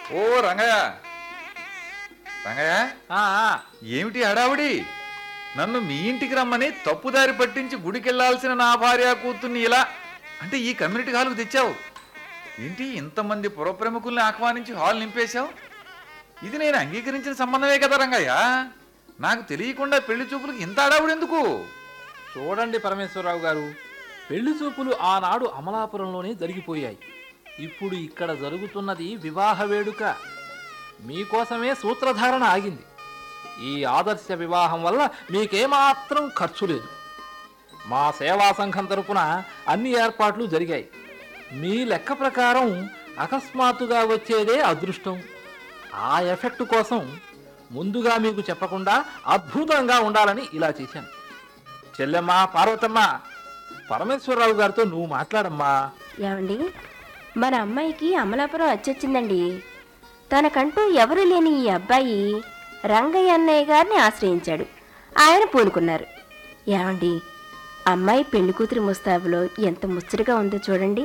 ఓ రంగయ్య రంగయ్య ఆ, ఆ, ఏమిటి హడావుడి నన్ను మీ ఇంటికి రమ్మని తప్పుదారి పట్టించి గుడికెళ్లాల్సిన నా భార్య కూతుర్ని ఇలా అంటే ఈ కమ్యూనిటీ హాల్కు తెచ్చావు ఏంటి ఇంతమంది పురప్రముఖుల్ని ఆహ్వానించి హాల్ నింపేశావు ఇది నేను అంగీకరించిన సంబంధమే కదా రంగయ్య నాకు తెలియకుండా పెళ్లి చూపులకు ఇంత హడావుడు ఎందుకు చూడండి పరమేశ్వరరావు గారు పెళ్లి చూపులు ఆనాడు అమలాపురంలోనే జరిగిపోయాయి ఇప్పుడు ఇక్కడ జరుగుతున్నది వివాహ వేడుక మీకోసమే సూత్రధారణ ఆగింది ఈ ఆదర్శ వివాహం వల్ల మీకేమాత్రం ఖర్చు లేదు మా సేవా సంఘం తరపున అన్ని ఏర్పాట్లు జరిగాయి మీ లెక్క ప్రకారం అకస్మాత్తుగా వచ్చేదే అదృష్టం ఆ ఎఫెక్ట్ కోసం ముందుగా మీకు చెప్పకుండా అద్భుతంగా ఉండాలని ఇలా చేశాను చెల్లెమ్మ పార్వతమ్మ పరమేశ్వరరావు గారితో నువ్వు మాట్లాడమ్మా ఏమండి మన అమ్మాయికి అమలాపురం వచ్చొచ్చిందండి తనకంటూ ఎవరు లేని ఈ అబ్బాయి రంగయ్య అన్నయ్య గారిని ఆశ్రయించాడు ఆయన పూనుకున్నారు ఏమండి అమ్మాయి పెళ్లి కూతురి ముస్తాబులో ఎంత ముచ్చటగా ఉందో చూడండి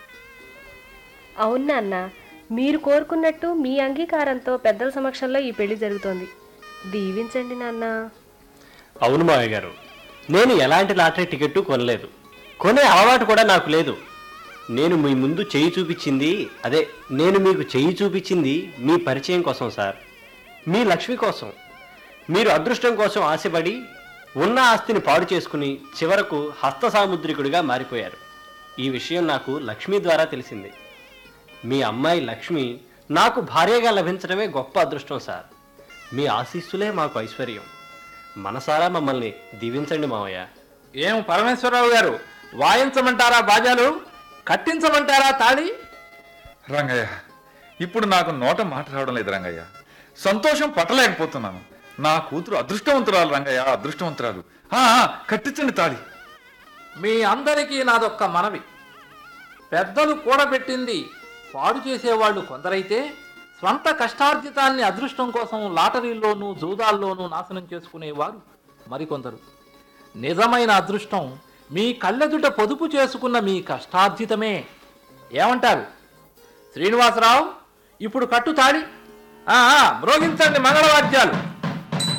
అవునా అన్న మీరు కోరుకున్నట్టు మీ అంగీకారంతో పెద్దల సమక్షంలో ఈ పెళ్లి జరుగుతోంది దీవించండి నాన్న అవును మావయ్య గారు నేను ఎలాంటి లాటరీ టికెట్ కొనలేదు కొనే అలవాటు కూడా నాకు లేదు నేను మీ ముందు చెయ్యి చూపించింది అదే నేను మీకు చెయ్యి చూపించింది మీ పరిచయం కోసం సార్ మీ లక్ష్మి కోసం మీరు అదృష్టం కోసం ఆశపడి ఉన్న ఆస్తిని పాడు చేసుకుని చివరకు హస్త సాముద్రికుడిగా మారిపోయారు ఈ విషయం నాకు లక్ష్మి ద్వారా తెలిసింది మీ అమ్మాయి లక్ష్మి నాకు భార్యగా లభించడమే గొప్ప అదృష్టం సార్ మీ ఆశీస్సులే మాకు ఐశ్వర్యం మనసారా మమ్మల్ని దీవించండి మావయ్య ఏం పరమేశ్వరరావు గారు వాయించమంటారా బాజాలు కట్టించమంటారా తాళి రంగయ్య ఇప్పుడు నాకు నోట మాట రావడం లేదు రంగయ్య సంతోషం పట్టలేకపోతున్నాను నా కూతురు అదృష్టవంతురాలు రంగయ్య అదృష్టవంతురాలు ఆ, ఆ, కట్టించండి తాళి మీ అందరికీ నాదొక్క మనవి పెద్దలు కూడబెట్టింది పాడు చేసేవాళ్ళు కొందరైతే స్వంత కష్టార్జితాన్ని అదృష్టం కోసం లాటరీల్లోనూ జూదాల్లోనూ నాశనం చేసుకునేవారు మరికొందరు నిజమైన అదృష్టం మీ కళ్ళెదుట పొదుపు చేసుకున్న మీ కష్టార్జితమే ఏమంటారు శ్రీనివాసరావు ఇప్పుడు కట్టు తాడి ఆ, ఆ, మ్రోగించండి మంగళవాద్యాలు